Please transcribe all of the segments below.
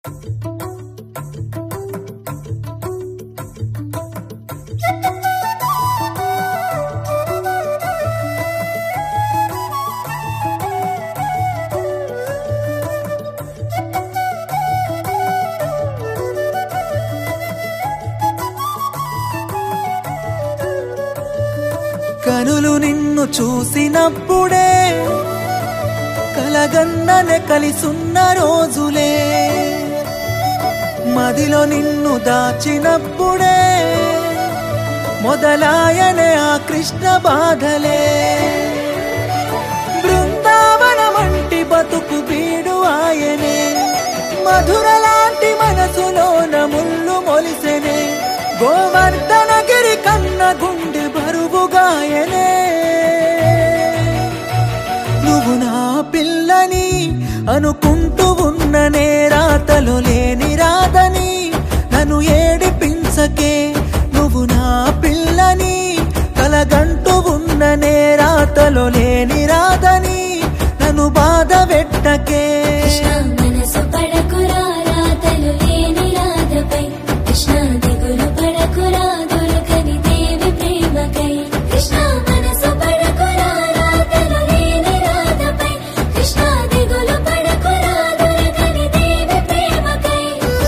కనులు నిన్ను చూసినప్పుడే కలగన్ననే కలిసున్న రోజులే మదిలో నిన్ను దాచినప్పుడే మొదలాయనే ఆ కృష్ణ బాధలే బృందావనమంటి బతుకు బీడు ఆయనే మధుర లాంటి మనసులోన ముళ్ళు మొలిసెనే గోవర్ధనగిరి కన్న గుండె బరువుగాయనే నువ్వు నా పిల్లని అనుకుంటూ ఉన్న నేరాతలు లేని రాదని నన్ను ఏడిపించకే నువ్వు నా పిల్లని కలగంటూ ఉన్న నేరాతలు లేని రాదని నన్ను బాధ పెట్టకే కృష్ణ మనసు పడకురా రాతలు లేని రాధపై కృష్ణ దిగులు పడకురా దొరకని దేవి ప్రేమకై కృష్ణ మనసు పడకురా రాతలు లేని రాధపై కృష్ణ దిగులు పడకురా దొరకని దేవి ప్రేమకై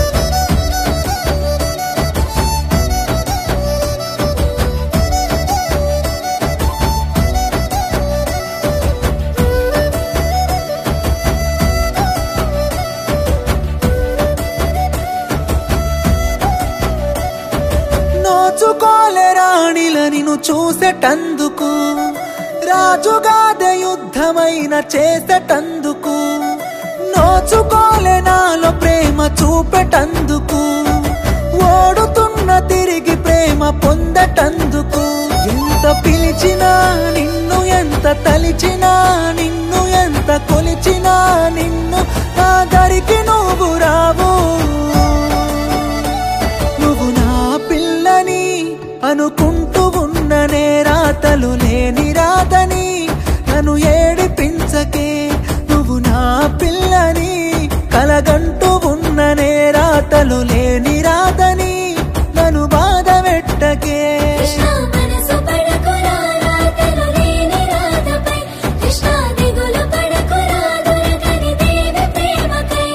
నోచుకోలే రాణిల నిన్ను చూసేటందుకు రాజుగాద యుద్ధమైన చేసేటందుకు నోచుకోలే నాలో ప్రేమ చూపెటందుకు ఓడుతున్న తిరిగి ప్రేమ పొందటందుకు ఎంత పిలిచినా నిన్ను ఎంత తలిచినా నిన్ను ఎంత కొలిచినా నిన్ను నా దరికి నువ్వు రావు నువ్వు నా పిల్లని అనుకుంటూ ఉన్న నేరాతలు లేని రాదని నన్ను ఏడిపించకే నువ్వు నా పిల్లని కలగంటూ ఉన్న నేరాతలు లేని రాదని నన్ను బాధ పెట్టకే కృష్ణ మనసు పడకురా రాతలు లేని రాధపై కృష్ణ దిగులు పడకురా దొరకని దేవి ప్రేమకై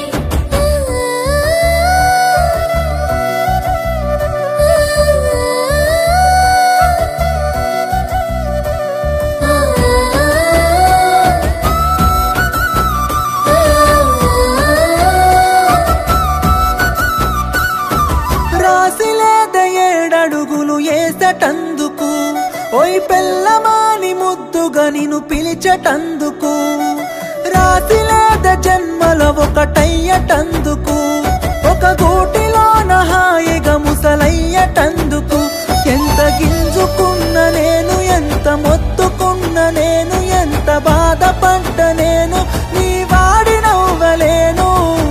రాసిలేద ఏడడుగులు ఏసటందుకు ఓయ్ పెళ్ళమాని ముద్దుగా నిన్ను పిలిచటందుకు రాసిలేద జన్మలో ఒకటయ్యటందుకు ఒక గూటిలోన హాయిగా ముసలయ్యటందుకు ఎంత గింజుకున్న నేను ఎంత మొత్తుకున్న నేను ఎంత బాధపడ్డ నేను నీ వాడి నవ్వలేను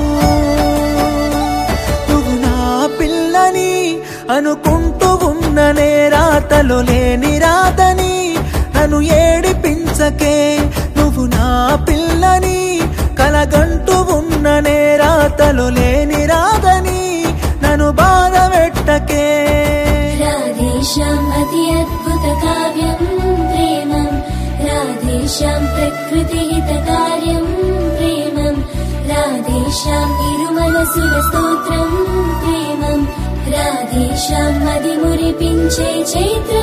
నువ్వు నా పిల్లని అనుకుంటూ ఉన్న నేరాతలు లేని రాదని నన్ను ఏడిపించకే నువ్వు నా పిల్లని కలగంటూ ఉన్న నేరాతలు లేని రాదని నన్ను బాధ పెట్టకే రాధేశ్యాం అతి అద్భుత కావ్యం ప్రేమం రాధేశ్యాం ప్రకృతిహిత కార్యం ప్రేమం రాధేశ్యాం ఇరుమనసుల స్తోత్రం ప్రేమం రాధేశ్యాం మది మురిపించే చైత్ర